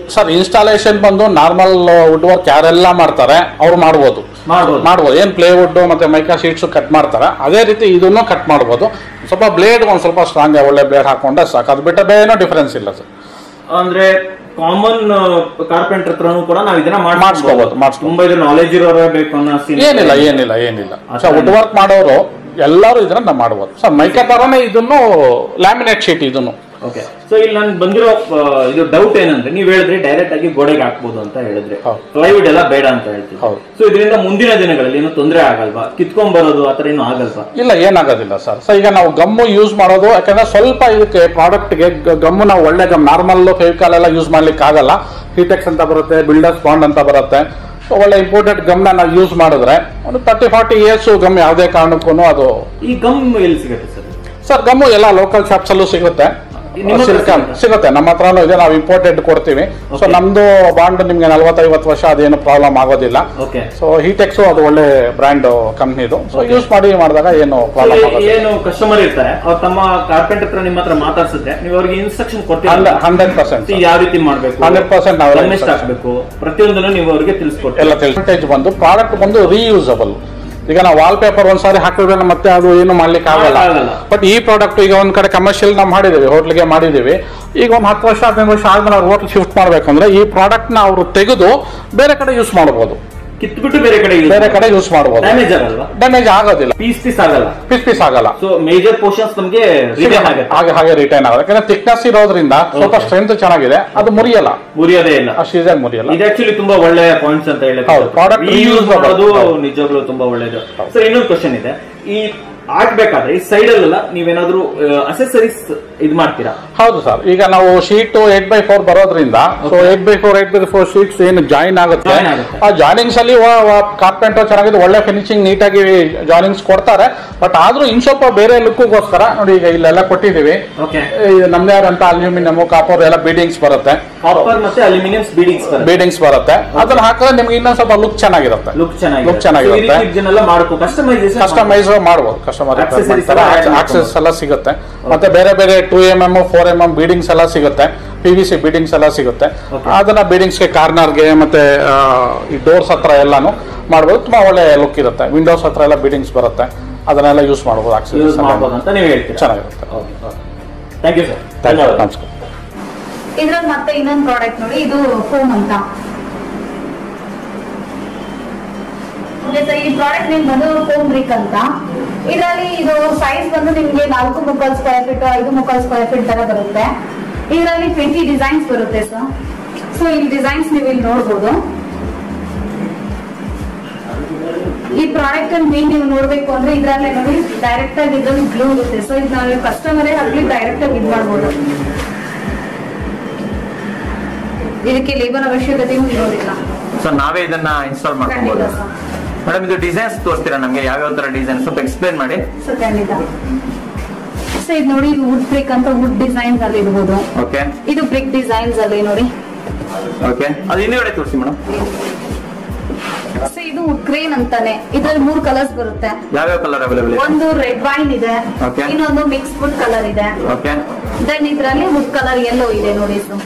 ಸರ್ ಇನ್ಸ್ಟಾಲೇಷನ್ ಬಂದು ನಾರ್ಮಲ್ ವುಡ್ ವರ್ಕ್ ಯಾರೆಲ್ಲ ಮಾಡ್ತಾರೆ ಅವ್ರು ಮಾಡ್ಬೋದು ಮಾಡ್ಬೋದು. ಮಾಡ್ಬೋದು ಏನು ಪ್ಲೇವುಡ್ ಮತ್ತೆ ಮೈಕಾ ಶೀಟ್ಸ್ ಕಟ್ ಮಾಡ್ತಾರೆ ಅದೇ ರೀತಿ ಇದನ್ನು ಕಟ್ ಮಾಡ್ಬೋದು ಸ್ವಲ್ಪ ಬ್ಲೇಡ್ ಒಂದು ಸ್ವಲ್ಪ ಸ್ಟ್ರಾಂಗ್ ಒಳ್ಳೆ ಬ್ಲೇಡ್ ಹಾಕೊಂಡ್ರೆ ಸಾಕು ಅದು ಬಿಟ್ಟರೆ ಏನೋ ಡಿಫರೆನ್ಸ್ ಇಲ್ಲ ಸರ್ ಅಂದ್ರೆ ಕಾಮನ್ ಕಾರ್ಪೆಂಟರ್ ಹತ್ರನೂ ಕೂಡ ನಾವು ಇದನ್ನ ಮಾಡ್ಸ್ಕೊಬೋದು, ಮಾಡ್ಸ್ಕೊಬೋದು. ತುಂಬಾ ಇದ್ರ ನಾಲೆಜ್ ಇರೋರೇ ಬೇಕು ಅನ್ನೋ scene ಏನಿಲ್ಲ ಇಲ್ಲ. ಏನಿಲ್ಲ ಏನಿಲ್ಲ ಆ ಸೊ ಥರ ವುಡ್ ವರ್ಕ್ ಮಾಡೋರು ಎಲ್ಲರೂ ಇದನ್ನ ನಾವು ಮಾಡ್ಬೋದು ಸರ್ ಮೈಕಾ ತರನೇ ಇದನ್ನು ಲ್ಯಾಮಿನೇಟ್ ಶೀಟ್ ಇದನ್ನು ಓಕೆ ಸೊ ಇಲ್ಲಿ ನನ್ಗೆ ಬಂದಿರೋ ಆ, ಇದು ಡೌಟ್ ಏನಂದ್ರೆ ನೀವು ಹೇಳಿದ್ರಿ ಡೈರೆಕ್ಟ್ ಆಗಿ ಗೋಡೆಗೆ ಹಾಕ್ಬೋದು ಅಂತ ಹೇಳಿದ್ರಿ ಹೌದು. ಪ್ಲೈವುಡ್ ಎಲ್ಲ ಬೇಡ ಅಂತ ಹೇಳ್ತೀವಿ ಹೌದು. ಸೊ ಇದರಿಂದ ಮುಂದಿನ ದಿನಗಳಲ್ಲಿ ಏನು ತೊಂದರೆ ಆಗಲ್ವಾ ಕಿತ್ಕೊಂಡ್ ಬರೋದು ಆತರ ಏನು ಆಗಲ್ವಾ ಇಲ್ಲ ಏನಾಗೋದಿಲ್ಲ ಸರ್ ಸೊ ಈಗ ನಾವು ಗಮ್ಮು ಯೂಸ್ ಮಾಡೋದು ಯಾಕಂದ್ರೆ ಸ್ವಲ್ಪ ಇದಕ್ಕೆ ಪ್ರಾಡಕ್ಟ್ಗೆ ಗಮ್ಮು ನಾವು ಒಳ್ಳೆ ಗಮ್ ನಾರ್ಮಲ್ ಫೇವಿಕಾಲ್ ಎಲ್ಲ ಯೂಸ್ ಮಾಡ್ಲಿಕ್ಕೆ ಆಗಲ್ಲ ಹೀಟೆಕ್ಸ್ ಅಂತ ಬರುತ್ತೆ ಬಿಲ್ಡರ್ಸ್ ಬಾಂಡ್ ಅಂತ ಬರುತ್ತೆ ಸೊ ಒಳ್ಳೆ ಇಂಪೋರ್ಟೆಡ್ ಗಮ್ನ ನಾವು ಯೂಸ್ ಮಾಡಿದ್ರೆ ಒಂದು ತರ್ಟಿ ಫಾರ್ಟಿ ಇಯರ್ಸ್ ಗಮ್ ಯಾವುದೇ ಕಾರಣಕ್ಕೂ ಅದು ಈ ಗಮ್ ಎಲ್ಲಿ ಸಿಗುತ್ತೆ ಸರ್ ಸರ್ ಗಮ್ಮು ಎಲ್ಲ ಲೋಕಲ್ ಶಾಪ್ಸ್ ಅಲ್ಲೂ ಸಿಗುತ್ತೆ ನಿಮ್ಮ ಹತ್ರ ಸಿಲ್ಕಾನ್ ಸಿಗುತ್ತಾ? ಸಿಗುತ್ತೆ ನಮ್ಮ ಹತ್ರನೂ ಇದೆ ನಾವು ಇಂಪೋರ್ಟೆಡ್ ಕೊಡ್ತೀವಿ ಸೊ Okay. ನಮ್ದು ಬಾಂಡ್ ನಿಮ್ಗೆ ನಲವತ್ತೈವತ್ತು ವರ್ಷ ಅದೇನು ಪ್ರಾಬ್ಲಮ್ ಆಗೋದಿಲ್ಲ ಓಕೆ ಸೊ ಹೀಟೆಕ್ಸು ಅದು ಒಳ್ಳೆ ಬ್ರ್ಯಾಂಡ್ ಕಂಪ್ನಿದು ಸೊ ಯೂಸ್ ಮಾಡಿ ಮಾಡಿದಾಗ ಏನು ಪ್ರಾಬ್ಲಮ್ ಆಗೋದಿಲ್ಲ ಏನು ಕಸ್ಟಮರ್ ಇರ್ತಾರೆ ಅವ್ರು ತಮ್ಮ ಕಾರ್ಪೆಂಟರ್ ಹತ್ರ ನಿಮ್ಮ ಹತ್ರ ಮಾತಾಡ್ಸಿದ್ರೆ ನೀವು ಅವ್ರಿಗೆ ಇನ್ಸ್ಟ್ರಕ್ಷನ್ ಕೊಡ್ತೀರಾ ಹಂಡ್ರೆಡ್ ಪರ್ಸೆಂಟ್ ಯಾವ ರೀತಿ ಮಾಡ್ಬೇಕು 100% ನಾವೆಲ್ಲ ಗಮ್ ಎಷ್ಟು instruction. ಹಾಕ್ಬೇಕು ಪ್ರತಿಯೊಂದನ್ನು ನೀವು ಅವ್ರಿಗೆ ತಿಳಿಸ್ಕೊಡ್ತೀರಾ ಎಲ್ಲ ಅಡ್ವಾಂಟೇಜ್ ಬಂದು ಪ್ರಾಡಕ್ಟ್ ಬಂದು ರೀಯೂಸಬಲ್ ಈಗ ನಾವು ವಾಲ್ ಪೇಪರ್ ಒಂದ್ಸಾರಿ ಹಾಕಿದ್ರೆ ಮತ್ತೆ ಅದು ಏನು ಮಾಡ್ಲಿಕ್ಕೆ ಆಗಲ್ಲ ಆಗಲ್ಲ. ಬಟ್ ಈ ಪ್ರಾಡಕ್ಟ್ ಈಗ ಒಂದ್ ಕಡೆ ಕಮರ್ಷಿಯಲ್ ನಾವು ಮಾಡಿದೀವಿ ಹೋಟ್ಲಿಗೆ ಮಾಡಿದೀವಿ ಈಗ ಒಂದು ಹತ್ತು ವರ್ಷ ಹದಿನೈದು ವರ್ಷ ಆದ್ಮೇಲೆ ಅವ್ರು ಹೋಟ್ಲ್ ಶಿಫ್ಟ್ ಮಾಡ್ಬೇಕಂದ್ರೆ ಈ ಪ್ರಾಡಕ್ಟ್ ನ ಅವರು ತೆಗೆದು ಬೇರೆ ಕಡೆ ಯೂಸ್ ಮಾಡಬಹುದು ಕಿತ್ಬಿಟ್ಟು ಬೇರೆ ಕಡೆ ಬೇರೆ ಕಡೆ ಯೂಸ್ ಮಾಡಬಹುದು ಡ್ಯಾಮೇಜ್ ಆಗಲ್ವಾ ಡ್ಯಾಮೇಜ್ ಆಗೋದಿಲ್ಲ ಪೀಸ್ ಪೀಸ್ ಆಗಲ್ಲ ಪೀಸ್ ಪೀಸ್ ಆಗಲ್ಲ ಸೊ ಮೇಜರ್ ಪೋರ್ಷನ್ಸ್ ನಮಗೆ ರಿಟರ್ನ್ ಆಗುತ್ತೆ ಹಾಗೆ ಹಾಗೆ ರಿಟೈನ್ ಆಗುತ್ತೆ ಯಾಕಂದ್ರೆ ಥಿಕ್ನೆಸ್ ಇರೋದ್ರಿಂದ ಸ್ವಲ್ಪ Okay. ಸ್ಟ್ರೆಂತ್ ಚೆನ್ನಾಗಿದೆ ಅದು ಮುರಿಯಲ್ಲ ಮುರಿಯೋದೇ ಇಲ್ಲ ಅಷ್ಟು ಈಸಿಯಾಗಿ ಮುರಿಯಲ್ಲ ಇದು ಆಕ್ಚುಲಿ ತುಂಬಾ ಒಳ್ಳೆ ಪಾಯಿಂಟ್ಸ್ ಅಂತ ಹೇಳಿ ಹೌದು, product ಯೂಸ್ reusable. ಮಾಡೋದು ಹೌದು. ನಿಜವಾಗ್ಲೂ ತುಂಬಾ ಒಳ್ಳೇದು ಸರ್ ಇನ್ನೊಂದು ಕ್ವಶನ್ ಇದೆ ಈ ಆಗ್ಬೇಕಾದ್ರೆ ಈ ಸೈಡ್ ಅಲ್ಲೆಲ್ಲ ನೀವೇನಾದ್ರೂ ಅಸೆಸರೀಸ್ ಇದ್ ಮಾಡ್ತೀರಾ ಹೌದು ಸರ್ ಈಗ ನಾವು ಶೀಟ್ ಏಟ್ ಬೈ ಫೋರ್ ಬರೋದ್ರಿಂದ so eight by four eight by four sheets ಏನು ಜಾಯಿನ್ ಆಗುತ್ತೆ Join ಆಗುತ್ತೆ. ಆ ಜಾಯಿನಿಂಗ್ಸ್ ಅಲ್ಲಿ ಕಾರ್ಪೆಂಟರ್ ಚೆನ್ನಾಗಿದೆ ಒಳ್ಳೆ ಫಿನಿಶಿಂಗ್ ನೀಟಾಗಿ ಜಾಯಿನಿಂಗ್ಸ್ ಕೊಡ್ತಾರೆ ಬಟ್ ಆದ್ರೂ ಇನ್ ಸ್ವಲ್ಪ ಬೇರೆ ಲುಕ್ಗೋಸ್ಕರ ನೋಡಿ ಈಗ ಇಲ್ಲೆಲ್ಲ ಕೊಟ್ಟಿದ್ದೀವಿ ಓಕೆ ಈ ನಮ್ದೇ ಆದಂತ ಅಲ್ಯೂಮಿನಿಯಂ ಕಾಪರ್ ಎಲ್ಲ ಬೀಡಿಂಗ್ಸ್ ಬರುತ್ತೆ ಕಾಪರ್ ಮತ್ತೆ ಅಲ್ಯೂಮಿನಿಯಂ ಬೀಡಿಂಗ್ಸ್ ಬೀಡಿಂಗ್ಸ್ ಬರುತ್ತೆ ಅದನ್ನ ಹಾಕಿದ್ರೆ ನಿಮ್ಗೆ ಇನ್ನೊಂದ್ ಸ್ವಲ್ಪ ಲುಕ್ ಚೆನ್ನಾಗಿರುತ್ತೆ ಲುಕ್ ಚೆನ್ನಾಗಿದೆ Look ಚೆನ್ನಾಗಿರುತ್ತೆ. So, ಈ ರೀತಿ ಇದನ್ನೆಲ್ಲ ಮಾಡ್ಕೊ ಕಸ್ಟಮೈಸೇಷನ್ ಕಸ್ಟಮೈಸ್ ಮಾಡ್ಬೋದು ಕಸ್ಟಮರ್ Accessories ಎಲ್ಲ add ಆಕ್ಸೆಸ್ ಎಲ್ಲ ಸಿಗುತ್ತೆ ಮತ್ತೆ ಬೇರೆ ಬೇರೆ two M M four M M beadings ಎಲ್ಲ ಸಿಗುತ್ತೆ ಪಿ ವಿ ಸಿ ಬೀಡಿಂಗ್ಸ್ ಎಲ್ಲ ಸಿಗುತ್ತೆ Okay. ಅದನ್ನ ಬೀಡಿಂಗ್ಸ್ಗೆ ಕಾರ್ನರ್ಗೆ ಮತ್ತೆ ಆ, ಈ ಡೋರ್ಸ್ ಹತ್ರ ಎಲ್ಲಾನು ಮಾಡ್ಬೋದು ತುಂಬಾ ಒಳ್ಳೆ ಲುಕ್ ಇರುತ್ತೆ ವಿಂಡೋಸ್ ಹತ್ರ ಎಲ್ಲ ಬೀಡಿಂಗ್ಸ್ ಬರುತ್ತೆ ಅದನ್ನೆಲ್ಲ ಯೂಸ್ ಮಾಡ್ಬೋದು ಯೂಸ್ ಆಕ್ಸೆಸ್ ಮಾಡ್ಬೋದು ಅಂತ ನೀವು ಹೇಳ್ತೀರಾ ಚೆನ್ನಾಗಿರುತ್ತೆ thank you sir thank you ಧನ್ಯವಾದ ನಮಸ್ಕಾರ ಇದ್ರಲ್ಲಿ ಮತ್ತೆ ಇನ್ನೊಂದು ಪ್ರಾಡಕ್ಟ್ ನೋಡಿ ಇದು ಫೋಮ್ ಅಂತ ಓಕೆ ಸರ್ ಈ ಪ್ರಾಡಕ್ಟ್ ನಿಮ್ಗೆ ಬಂದು ಫೋಮ್ ಬ್ರಿಕ್ ಅಂತ ಇದರಲ್ಲಿ ಇದು ಸೈಜ್ ಬಂದು ನಿಮ್ಗೆ ನಾಲ್ಕು ಮುಕ್ಕಾಲ್ ಸ್ಕ್ವೇರ್ ಫೀಟ್ ಐದು ಮುಕ್ಕಾಲ್ ಸ್ಕ್ವೇರ್ ಫೀಟ್ ತರ ಬರುತ್ತೆ ಇದರಲ್ಲಿ ಟ್ವೆಂಟಿ ಡಿಸೈನ್ಸ್ ಬರುತ್ತೆ ಸರ್ ಸೊ ಈ ಡಿಸೈನ್ಸ್ ನೀವು ಇಲ್ಲಿ ನೋಡ್ಬೋದು ಈ ಪ್ರಾಡಕ್ಟ್ ಅಲ್ಲಿ ಮೇನ್ ನೀವು ನೋಡ್ಬೇಕು ಅಂದ್ರೆ ಇದ್ರಲ್ಲೇ ನೋಡಿ ಡೈರೆಕ್ಟ್ ಆಗಿ ಇದ್ರಲ್ಲಿ ಗ್ಲೂ ಇರುತ್ತೆ ಸೊ ಇದು ನಾವು ಕಸ್ಟಮರೇ ಆಗ್ಲಿ ಡೈರೆಕ್ಟ್ ಆಗಿ ಇದು ಮಾಡ್ಬೋದು ಇದಕ್ಕೆ ಲೇಬರ್ ಅವಶ್ಯಕತೆಯೂ ಇರೋದಿಲ್ಲ ಸೊ ನಾವೇ ಇದನ್ನ ಇನ್ಸ್ಟಾಲ್ ಖಂಡಿತ ಮಾಡ್ಕೋಬಹುದು ಸರ್ ಮೇಡಮ್ ಇದು ಡಿಸೈನ್ಸ್ ತೋರಿಸ್ತೀರಾ ನಮಗೆ ಯಾವ್ಯಾವ ತರ ಡಿಸೈನ್ ಸ್ವಲ್ಪ ಎಕ್ಸ್ಪ್ಲೇನ್ ಮಾಡಿ ಸೊ ಖಂಡಿತ ಸೊ ಇದು ನೋಡಿ ವುಡ್ ಬ್ರಿಕ್ ಅಂತ ವುಡ್ ಡಿಸೈನ್ಸ್ ಅಲ್ಲಿ ಇರ್ಬೋದು ಓಕೆ ಇದು ಬ್ರಿಕ್ ಡಿಸೈನ್ಸ್ ಅಲ್ಲಿ ನೋಡಿ ಓಕೆ ಅದು ಹಿಂದುಗಡೆ ತೋರಿಸಿ ಮೇಡಮ್ ಸೊ ಇದು ವುಡ್ ಕ್ರೇನ್ ಅಂತಾನೆ ಇದ್ರಲ್ಲಿ ಮೂರು ಕಲರ್ಸ್ ಬರುತ್ತೆ ಯಾವ್ಯಾವ ಕಲರ್ ಅವೈಲೇಬಲ್ ಇದೆ ಒಂದು ರೆಡ್ ವೈನ್ ಇದೆ Okay. ಇನ್ನೊಂದು ಮಿಕ್ಸ್ ವುಡ್ ಕಲರ್ ಇದೆ ಓಕೆ ದೆನ್ ಇದ್ರಲ್ಲಿ ವುಡ್ ಕಲರ್ ಎಲ್ಲೋ ಇದೆ ನೋಡಿ ಸೊ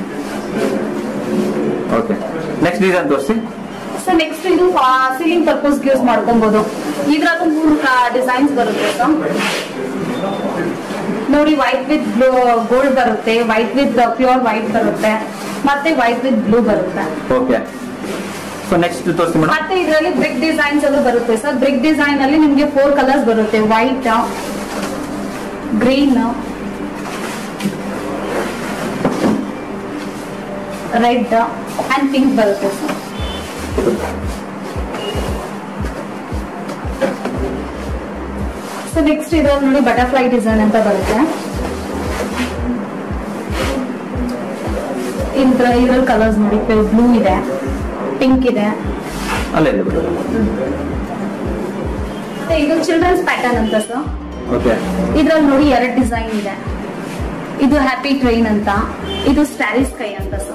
ಓಕೆ ನೆಕ್ಸ್ಟ್ ಡಿಸೈನ್ ತೋರಿಸಿ ಸೊ ನೆಕ್ಸ್ಟ್ ಇದು ಸೀಲಿಂಗ್ ಪರ್ಪಸ್ ಯೂಸ್ ಮಾಡ್ಕೊಬಹುದು ಇದ್ರಲ್ಲೂ ಮೂರು ಡಿಸೈನ್ಸ್ ಬರುತ್ತೆ ಸೊ ನೋಡಿ ವೈಟ್ ವಿತ್ ಬ್ಲೂ ಗೋಲ್ಡ್ ಬರುತ್ತೆ ವೈಟ್ ವಿತ್ ಪ್ಯೂರ್ ವೈಟ್ ಬರುತ್ತೆ ಮತ್ತೆ ವೈಟ್ ವಿತ್ ಬ್ಲೂ ಬರುತ್ತೆ ಓಕೆ ಸೊ ನೆಕ್ಸ್ಟ್ ತೋರಿಸಿ ಮೇಡಮ್ ಮತ್ತೆ ಇದರಲ್ಲಿ ಬ್ರಿಕ್ ಡಿಸೈನ್ಸ್ ಅದು ಬರುತ್ತೆ ಸರ್ ಬ್ರಿಕ್ ಡಿಸೈನ್ ಅಲ್ಲಿ ನಿಮ್ಗೆ ಫೋರ್ ಕಲರ್ಸ್ ಬರುತ್ತೆ white green red and pink ಬರುತ್ತೆ ಸರ್ ಸೊ ನೆಕ್ಸ್ಟ್ ಇದ್ರಲ್ಲಿ ನೋಡಿ ಬಟರ್ಫ್ಲೈ ಡಿಸೈನ್ ಅಂತ ಬರುತ್ತೆ ಇದ್ರ ಇದ್ರಲ್ಲಿ ಕಲರ್ಸ್ ನೋಡಿ ಬ್ಲೂ ಇದೆ ಪಿಂಕ್ ಇದೆ ಅಲ್ಲೇ ಇದೆ ಬಿಡಿ ಮತ್ತೆ ಇದು ಚಿಲ್ಡ್ರನ್ಸ್ ಪ್ಯಾಟರ್ನ್ ಅಂತ ಸರ್ ಓಕೆ ಇದ್ರಲ್ಲಿ ನೋಡಿ ಎರಡು ಡಿಸೈನ್ ಇದೆ ಇದು ಹ್ಯಾಪಿ ಟ್ರೈನ್ ಅಂತ ಇದು ಸ್ಟ್ಯಾರಿಸ್ ಕೈ ಅಂತ ಸರ್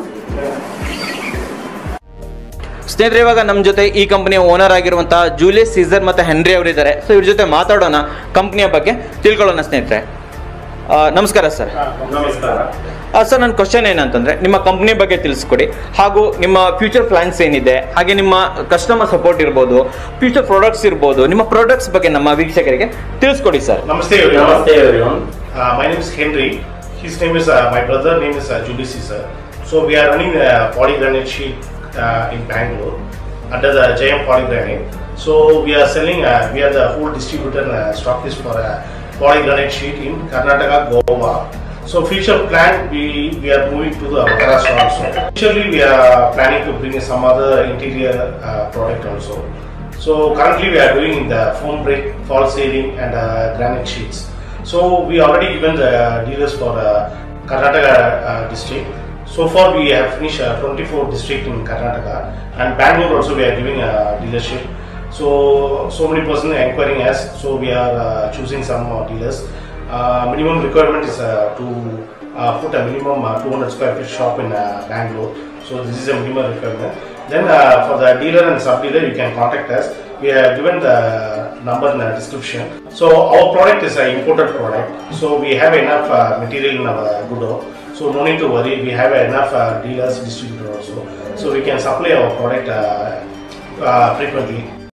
ಸ್ನೇಹಿತರೆ ಇವಾಗ ನಮ್ಮ ಜೊತೆ ಈ ಕಂಪನಿಯ ಓನರ್ ಆಗಿರುವಂತಹ ಜೂಲಿಯಸ್ ಸೀಸರ್ ಮತ್ತೆ ಹೆನ್ರಿ ಅವರಿದ್ದಾರೆ ಸೊ ಇವ್ರ ಜೊತೆ ಮಾತಾಡೋಣ ಕಂಪನಿಯ ಬಗ್ಗೆ ತಿಳ್ಕೊಳ್ಳೋಣ ಸ್ನೇಹಿತರೆ ಆ, ನಮಸ್ಕಾರ ಸರ್ ನಮಸ್ಕಾರ ಸರ್ ನನ್ನ ಕ್ವಶನ್ ಏನಂತಂದ್ರೆ ನಿಮ್ಮ ಕಂಪ್ನಿ ಬಗ್ಗೆ ತಿಳಿಸ್ಕೊಡಿ ಹಾಗೂ ನಿಮ್ಮ ಫ್ಯೂಚರ್ ಪ್ಲಾನ್ಸ್ ಏನಿದೆ ಹಾಗೆ ನಿಮ್ಮ ಕಸ್ಟಮರ್ ಸಪೋರ್ಟ್ ಇರ್ಬೋದು ಫ್ಯೂಚರ್ ಪ್ರಾಡಕ್ಟ್ಸ್ ಇರ್ಬೋದು ನಿಮ್ಮ ಪ್ರಾಡಕ್ಟ್ಸ್ ಬಗ್ಗೆ ನಮ್ಮ ವೀಕ್ಷಕರಿಗೆ ತಿಳಿಸ್ಕೊಡಿ ಸರ್ Namaste everyone. ನಮಸ್ತೆ everyone. Uh, my name is Henry. His name is uh, my brother name is uh, Julius Caesar. So we are running a polygranite sheet uh, in Bangalore under the JM polygranite. So we are selling. Uh, we are the whole distributor and uh, stockist for uh, polygranite sheet in Karnataka, Goa. So future plan we we are moving to the Maharashtra also. Actually we are planning to bring some other interior uh, product also. So currently we are doing the foam brick, false ceiling and uh, granite sheets. So we already given the dealers for uh, Karnataka uh, district. So far we have finished uh, 24 district in Karnataka and Bangalore also we are giving a dealership. So so many person inquiring us. So we are uh, choosing some more dealers. Uh, minimum requirement is uh, to uh, put a minimum uh, 200 square feet shop in uh, Bangalore. So this is a minimum requirement. Then uh, for the dealer and sub dealer, you can contact us. We have given the number in the description. So our product is an imported product. So we have enough uh, material in our Gudo. So no need to worry. We have enough uh, dealers, distributor also. So we can supply our product uh, uh, frequently.